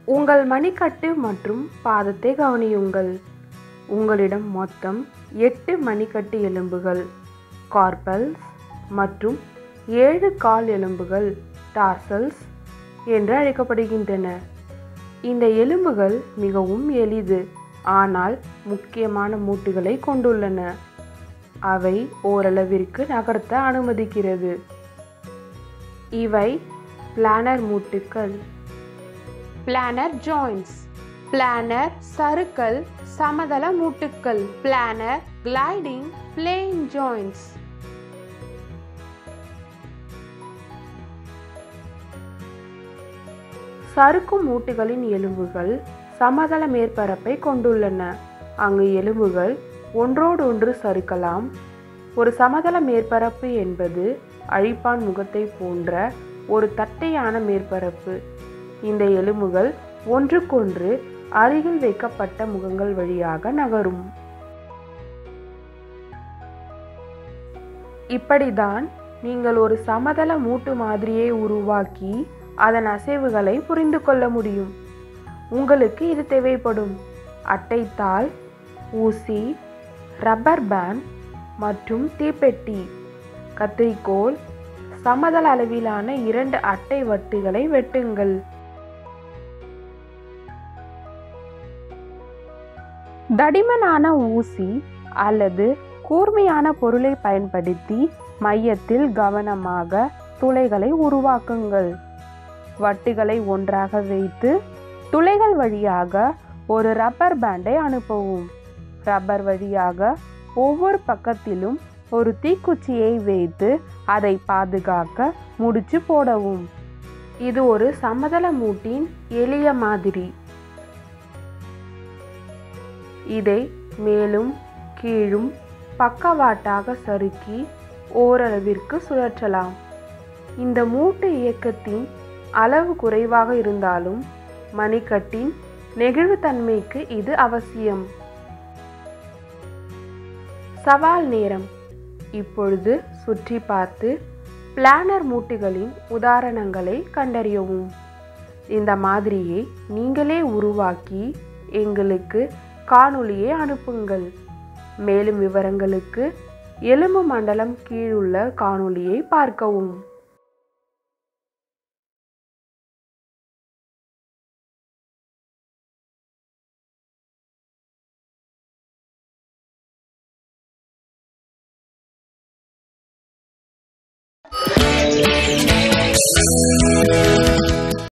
உங்கள் மணிக்கட்டு மற்றும் பாதத்தை கவனியுங்கள் உங்களிடம் மொத்தம் எட்டு மணிக்கட்டு எலும்புகள் கார்பல்ஸ் மற்றும் ஏழு கால் எலும்புகள் டார்சல்ஸ் என்று அழைக்கப்படுகின்றன இந்த எலும்புகள் மிகவும் எளிது ஆனால் முக்கியமான மூட்டுகளை கொண்டுள்ளன அவை ஓரளவிற்கு நகர்த்த அனுமதிக்கிறது இவை பிளானர் மூட்டுக்கள் பிளானர் ஜாயின்ட்ஸ் பிளானர் சறுக்கல் சமதள மூட்டுக்கள் பிளானர் கிளைடிங் பிளேன் ஜாயின்ட்ஸ் சறுக்கும் மூட்டுகளின் எலும்புகள் சமதள மேற்பரப்பை கொண்டுள்ளன அங்கு எலும்புகள் ஒன்றோடொன்று சறுக்கலாம் ஒரு சமதள மேற்பரப்பு என்பது அழிப்பான் முகத்தை போன்ற ஒரு தட்டையான மேற்பரப்பு இந்த எலும்புகள் ஒன்றுக்கொன்று அருகில் வைக்கப்பட்ட முகங்கள் வழியாக நகரும் இப்படிதான் நீங்கள் ஒரு சமதள மூட்டு மாதிரியை உருவாக்கி அதன் அசைவுகளை புரிந்து கொள்ள முடியும் உங்களுக்கு இது தேவைப்படும் அட்டைத்தாள் ஊசி ரப்பர் பேண்ட் மற்றும் தீப்பெட்டி கத்திரிக்கோல் சமதள அளவிலான இரண்டு அட்டை வட்டுகளை வெட்டுங்கள் தடிமனான ஊசி அல்லது கூர்மையான பொருளை பயன்படுத்தி மையத்தில் கவனமாக துளைகளை உருவாக்குங்கள் வட்டுகளை ஒன்றாக வைத்து துளைகள் வழியாக ஒரு ரப்பர் பேண்டை அனுப்பவும் ரப்பர் வழியாக ஒவ்வொரு பக்கத்திலும் ஒரு தீக்குச்சியை வைத்து அதை பாதுகாக்க முடிச்சு போடவும் இது ஒரு சமதள மூட்டின் எளிய மாதிரி இதை மேலும் கீழும் பக்கவாட்டாக சறுக்கி ஓரளவிற்கு சுழற்றலாம் இந்த மூட்டு இயக்கத்தின் அளவு குறைவாக இருந்தாலும் மணிக்கட்டின் நெகிழ்வுத்தன்மைக்கு இது அவசியம் சவால் நேரம் இப்பொழுது சுற்றி பார்த்து பிளானர் மூட்டுகளின் உதாரணங்களை கண்டறியவும் இந்த மாதிரியை நீங்களே உருவாக்கி எங்களுக்கு காணொளியை அனுப்புங்கள் மேலும் விவரங்களுக்கு எலும்பு மண்டலம் கீழுள்ள காணொளியை பார்க்கவும்